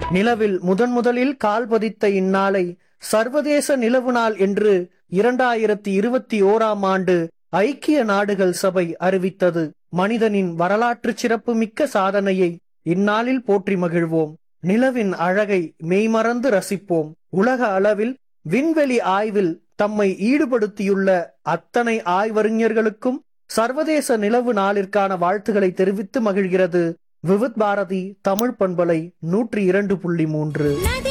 நிலவில் முதன் முதலில் கால் பதித்த இந்நாளை சர்வதேச நிலவு நாள் என்று இரண்டாயிரத்தி இருபத்தி ஓராம் ஆண்டு ஐக்கிய நாடுகள் சபை அறிவித்தது மனிதனின் வரலாற்று சிறப்பு மிக்க சாதனையை இந்நாளில் போற்றி மகிழ்வோம் நிலவின் அழகை மெய்மறந்து ரசிப்போம் உலக அளவில் விண்வெளி ஆய்வில் தம்மை ஈடுபடுத்தியுள்ள அத்தனை ஆய்வறிஞர்களுக்கும் சர்வதேச நிலவு நாளிற்கான வாழ்த்துக்களை தெரிவித்து மகிழ்கிறது விவித் பாரதி தமிழ் பண்பலை நூற்றி இரண்டு புள்ளி மூன்று